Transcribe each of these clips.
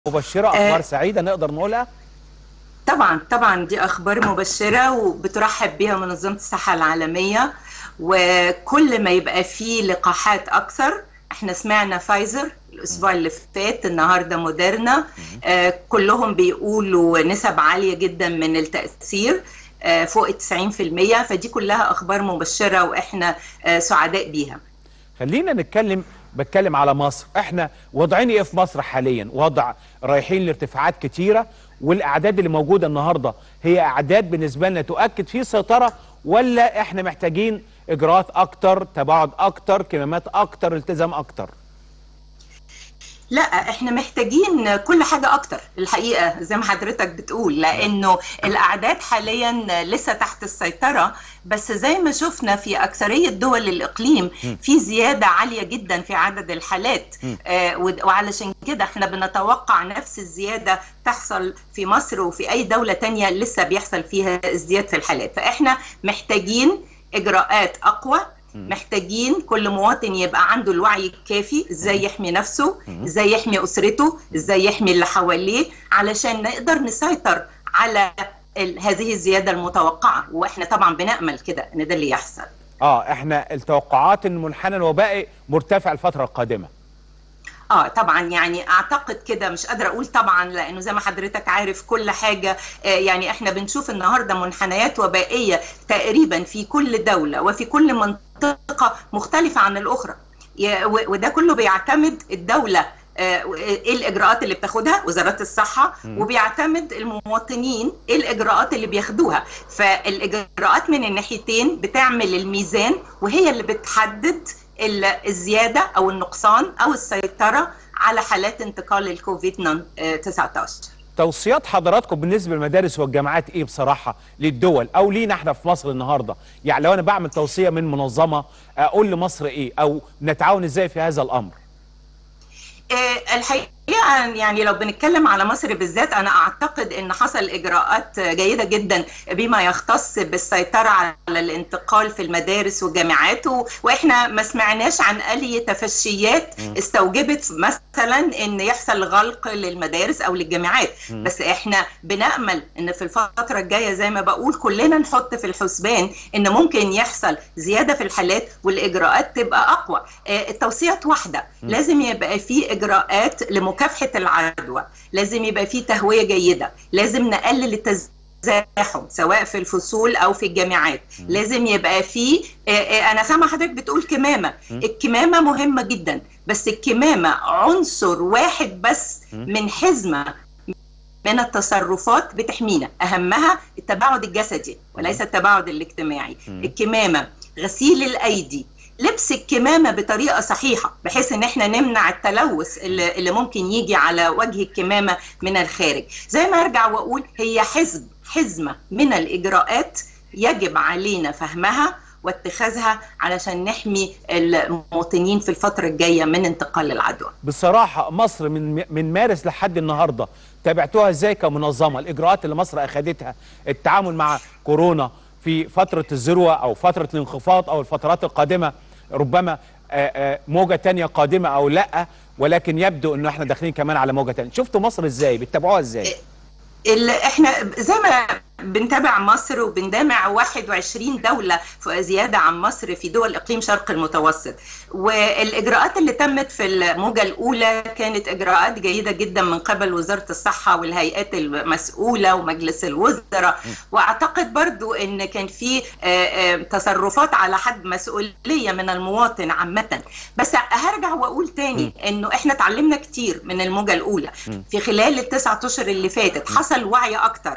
مبشرة أخبار سعيدة نقدر نقولها طبعا طبعا دي اخبار مبشره وبترحب بها منظمه الصحه العالميه وكل ما يبقى فيه لقاحات اكثر احنا سمعنا فايزر الاسبوع اللي فات النهارده موديرنا آه كلهم بيقولوا نسب عاليه جدا من التاثير آه فوق 90% فدي كلها اخبار مبشره واحنا آه سعداء بيها خلينا نتكلم بتكلم على مصر احنا وضعين ايه في مصر حاليا وضع رايحين لارتفاعات كتيره والاعداد اللي موجوده النهارده هي اعداد بالنسبه لنا تؤكد في سيطره ولا احنا محتاجين اجراءات اكتر تباعد اكتر كمامات اكتر التزام اكتر لا احنا محتاجين كل حاجة اكتر الحقيقة زي ما حضرتك بتقول لانه الاعداد حاليا لسه تحت السيطرة بس زي ما شفنا في اكثرية دول الاقليم في زيادة عالية جدا في عدد الحالات آه وعلشان كده احنا بنتوقع نفس الزيادة تحصل في مصر وفي اي دولة تانية لسه بيحصل فيها ازدياد في الحالات فاحنا محتاجين اجراءات اقوى محتاجين كل مواطن يبقى عنده الوعي الكافي ازاي يحمي نفسه ازاي يحمي اسرته ازاي يحمي اللي حواليه علشان نقدر نسيطر على هذه الزياده المتوقعه واحنا طبعا بنامل كده ان ده اللي يحصل اه احنا التوقعات ان منحنى الوبائي مرتفع الفتره القادمه اه طبعا يعني اعتقد كده مش قادره اقول طبعا لانه زي ما حضرتك عارف كل حاجه آه يعني احنا بنشوف النهارده منحنيات وبائيه تقريبا في كل دوله وفي كل منطقه مختلفه عن الاخرى وده كله بيعتمد الدوله ايه الاجراءات اللي بتاخدها وزارات الصحه وبيعتمد المواطنين ايه الاجراءات اللي بياخدوها فالاجراءات من الناحيتين بتعمل الميزان وهي اللي بتحدد الزياده او النقصان او السيطره على حالات انتقال الكوفيد 19 توصيات حضراتكم بالنسبه للمدارس والجامعات ايه بصراحه للدول او لينا احنا في مصر النهارده يعني لو انا بعمل توصيه من منظمه اقول لمصر ايه او نتعاون ازاي في هذا الامر الحقيقه يعني لو بنتكلم على مصر بالذات انا اعتقد ان حصل اجراءات جيده جدا بما يختص بالسيطره على الانتقال في المدارس والجامعات واحنا ما سمعناش عن اي تفشيات استوجبت مثلا ان يحصل غلق للمدارس او للجامعات بس احنا بنامل ان في الفتره الجايه زي ما بقول كلنا نحط في الحسبان ان ممكن يحصل زياده في الحالات والاجراءات تبقى اقوى التوصيات واحده لازم يبقى في اجراءات لمكافحه العدوى لازم يبقى في تهويه جيده لازم نقلل التزاحم سواء في الفصول او في الجامعات لازم يبقى في انا سامعه حضرتك بتقول كمامه الكمامه مهمه جدا بس الكمامه عنصر واحد بس من حزمه من التصرفات بتحمينا اهمها التباعد الجسدي وليس التباعد الاجتماعي الكمامه غسيل الايدي لبس الكمامه بطريقه صحيحه بحيث ان احنا نمنع التلوث اللي, اللي ممكن يجي على وجه الكمامه من الخارج زي ما ارجع واقول هي حزب حزمه من الاجراءات يجب علينا فهمها واتخاذها علشان نحمي المواطنين في الفتره الجايه من انتقال العدوى. بصراحه مصر من من مارس لحد النهارده تابعتوها ازاي كمنظمه الاجراءات اللي مصر اخذتها التعامل مع كورونا في فتره الذروه او فتره الانخفاض او الفترات القادمه ربما موجه تانية قادمه او لا ولكن يبدو انه احنا داخلين كمان على موجه تانية شفتوا مصر ازاي بتتابعوها ازاي اللي احنا زي ما بنتابع مصر وبندامع 21 دولة زيادة عن مصر في دول إقليم شرق المتوسط والإجراءات اللي تمت في الموجة الأولى كانت إجراءات جيدة جدا من قبل وزارة الصحة والهيئات المسؤولة ومجلس الوزراء وأعتقد برضو أن كان في تصرفات على حد مسؤولية من المواطن عامة بس هرجع وأقول تاني أنه إحنا تعلمنا كتير من الموجة الأولى في خلال التسعة أشهر اللي فاتت حصل وعي أكتر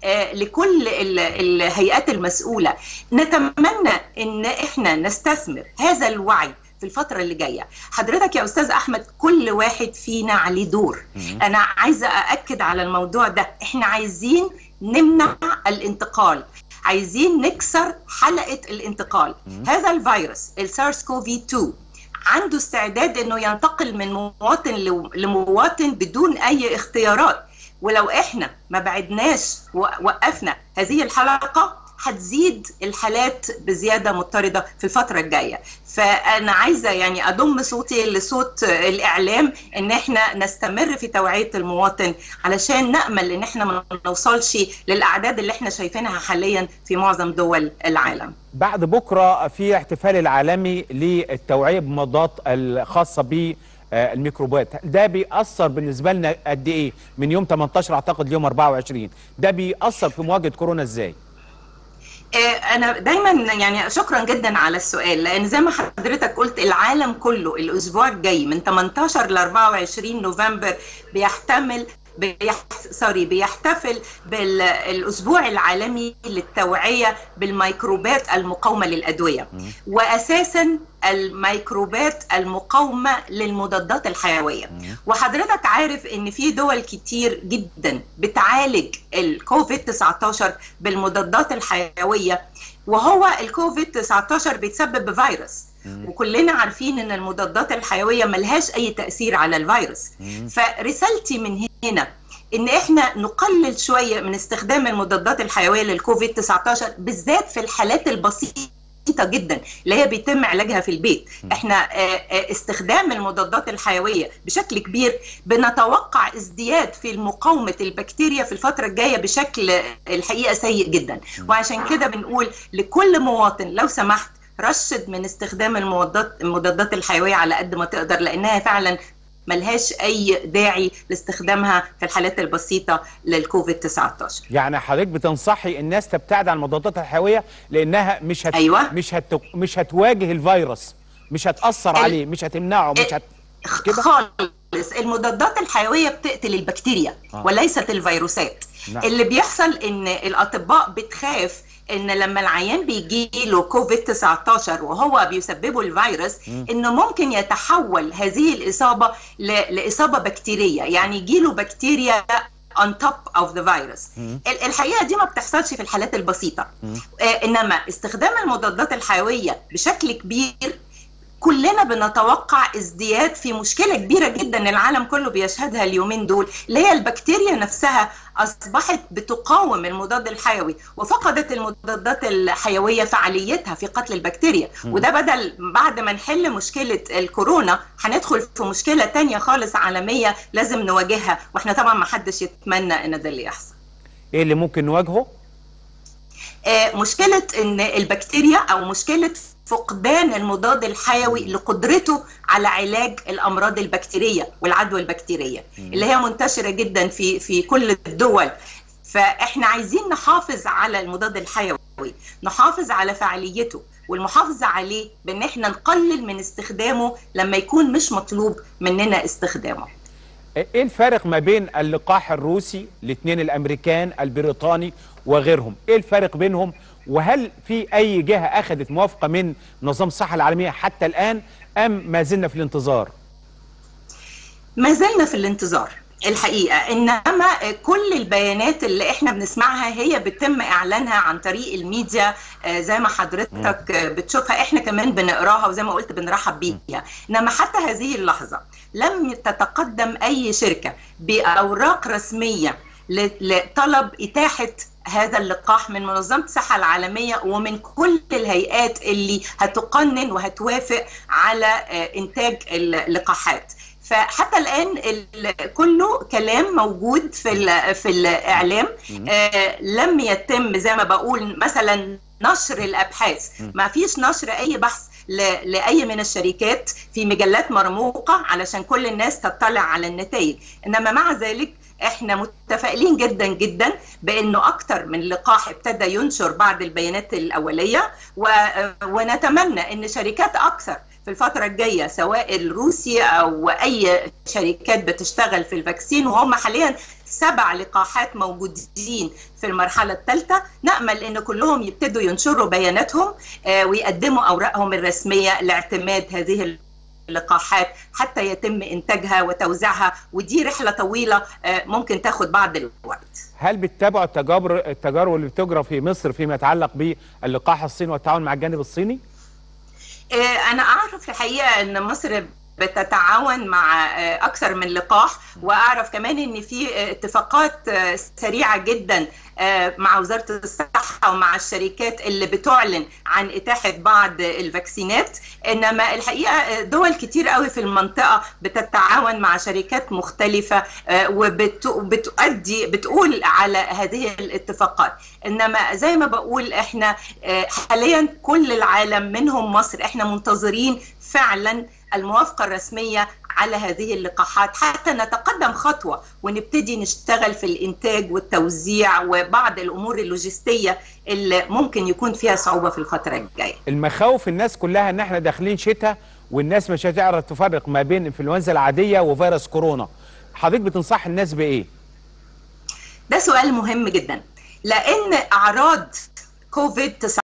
لكل الهيئات المسؤولة نتمنى ان احنا نستثمر هذا الوعي في الفترة اللي جاية حضرتك يا أستاذ أحمد كل واحد فينا عليه دور أنا عايزة أأكد على الموضوع ده إحنا عايزين نمنع الانتقال عايزين نكسر حلقة الانتقال هذا الفيروس السارس كوفي 2 عنده استعداد انه ينتقل من مواطن لمواطن بدون اي اختيارات ولو احنا ما بعدناش وقفنا هذه الحلقه هتزيد الحالات بزياده مضطرده في الفتره الجايه فانا عايزه يعني اضم صوتي لصوت الاعلام ان احنا نستمر في توعيه المواطن علشان نامل ان احنا ما نوصلش للاعداد اللي احنا شايفينها حاليا في معظم دول العالم بعد بكره في احتفال العالمي للتوعيه بالمضادات الخاصه ب الميكروبات ده بيأثر بالنسبة لنا قد ايه من يوم 18 اعتقد ليوم 24 ده بيأثر في مواجهة كورونا ازاي انا دايما يعني شكرا جدا على السؤال لان زي ما حضرتك قلت العالم كله الاسبوع الجاي من 18 ل 24 نوفمبر بيحتمل بيح... سوري بيحتفل بالاسبوع العالمي للتوعيه بالميكروبات المقاومه للادويه واساسا الميكروبات المقاومه للمضادات الحيويه وحضرتك عارف ان في دول كتير جدا بتعالج الكوفيد 19 بالمضادات الحيويه وهو الكوفيد 19 بيتسبب بفيروس وكلنا عارفين ان المضادات الحيويه ملهاش اي تاثير على الفيروس فرسالتي من هنا ان احنا نقلل شويه من استخدام المضادات الحيويه للكوفيد 19 بالذات في الحالات البسيطه جدا اللي هي بيتم علاجها في البيت احنا استخدام المضادات الحيويه بشكل كبير بنتوقع ازدياد في مقاومه البكتيريا في الفتره الجايه بشكل الحقيقه سيء جدا وعشان كده بنقول لكل مواطن لو سمحت رشد من استخدام المضادات المضادات الحيويه على قد ما تقدر لانها فعلا ملهاش اي داعي لاستخدامها في الحالات البسيطه للكوفيد 19 يعني حضرتك بتنصحي الناس تبتعد عن المضادات الحيويه لانها مش هت... أيوة. مش هت... مش هتواجه الفيروس مش هتاثر ال... عليه مش هتمنعه مش هت... كده خالص المضادات الحيويه بتقتل البكتيريا آه. وليست الفيروسات نعم. اللي بيحصل ان الاطباء بتخاف ان لما العيان بيجي له كوفيد 19 وهو بيسببه الفيروس انه ممكن يتحول هذه الاصابه ل... لاصابه بكتيريه يعني يجي له بكتيريا on top of the virus الحقيقه دي ما بتحصلش في الحالات البسيطه آه انما استخدام المضادات الحيويه بشكل كبير كلنا بنتوقع ازدياد في مشكلة كبيرة جدا العالم كله بيشهدها اليومين دول اللي هي البكتيريا نفسها أصبحت بتقاوم المضاد الحيوي وفقدت المضادات الحيوية فعاليتها في قتل البكتيريا وده بدل بعد ما نحل مشكلة الكورونا هندخل في مشكلة تانية خالص عالمية لازم نواجهها واحنا طبعا ما حدش يتمنى ان ده اللي يحصل ايه اللي ممكن نواجهه آه مشكلة ان البكتيريا او مشكلة فقدان المضاد الحيوي لقدرته على علاج الامراض البكتيريه والعدوى البكتيريه اللي هي منتشره جدا في في كل الدول فاحنا عايزين نحافظ على المضاد الحيوي نحافظ على فعاليته والمحافظه عليه بان احنا نقلل من استخدامه لما يكون مش مطلوب مننا استخدامه ايه الفارق ما بين اللقاح الروسي الاثنين الامريكان البريطاني وغيرهم ايه الفارق بينهم وهل في اي جهه اخذت موافقه من منظمه الصحه العالميه حتى الان ام ما زلنا في الانتظار ما زلنا في الانتظار الحقيقه انما كل البيانات اللي احنا بنسمعها هي بيتم اعلانها عن طريق الميديا زي ما حضرتك بتشوفها احنا كمان بنقراها وزي ما قلت بنرحب بيها انما حتى هذه اللحظه لم تتقدم اي شركه باوراق رسميه لطلب اتاحه هذا اللقاح من منظمة الصحة العالمية ومن كل الهيئات اللي هتقنن وهتوافق على إنتاج اللقاحات فحتى الان كله كلام موجود في في الاعلام آه لم يتم زي ما بقول مثلا نشر الابحاث ما فيش نشر اي بحث لاي من الشركات في مجلات مرموقه علشان كل الناس تطلع على النتائج انما مع ذلك احنا متفائلين جدا جدا بانه اكتر من لقاح ابتدى ينشر بعد البيانات الاوليه و... ونتمنى ان شركات اكثر في الفترة الجاية سواء الروسي أو أي شركات بتشتغل في الفاكسين وهم حاليا سبع لقاحات موجودين في المرحلة الثالثة نأمل أن كلهم يبتدوا ينشروا بياناتهم ويقدموا أوراقهم الرسمية لاعتماد هذه اللقاحات حتى يتم إنتاجها وتوزيعها ودي رحلة طويلة ممكن تاخد بعض الوقت هل بتتابعوا التجارب التجارب اللي بتجرى في مصر فيما يتعلق باللقاح الصيني والتعاون مع الجانب الصيني؟ انا اعرف الحقيقه ان مصر بتتعاون مع اكثر من لقاح واعرف كمان ان في اتفاقات سريعه جدا مع وزاره الصحه ومع الشركات اللي بتعلن عن اتاحه بعض الفاكسينات انما الحقيقه دول كتير قوي في المنطقه بتتعاون مع شركات مختلفه وبتؤدي بتقول على هذه الاتفاقات انما زي ما بقول احنا حاليا كل العالم منهم مصر احنا منتظرين فعلا الموافقه الرسميه على هذه اللقاحات حتى نتقدم خطوه ونبتدي نشتغل في الانتاج والتوزيع وبعض الامور اللوجستيه اللي ممكن يكون فيها صعوبه في الفتره الجايه. المخاوف الناس كلها ان احنا داخلين شتاء والناس مش هتعرف تفرق ما بين الانفلونزا العاديه وفيروس كورونا. حضرتك بتنصح الناس بايه؟ ده سؤال مهم جدا لان اعراض كوفيد 19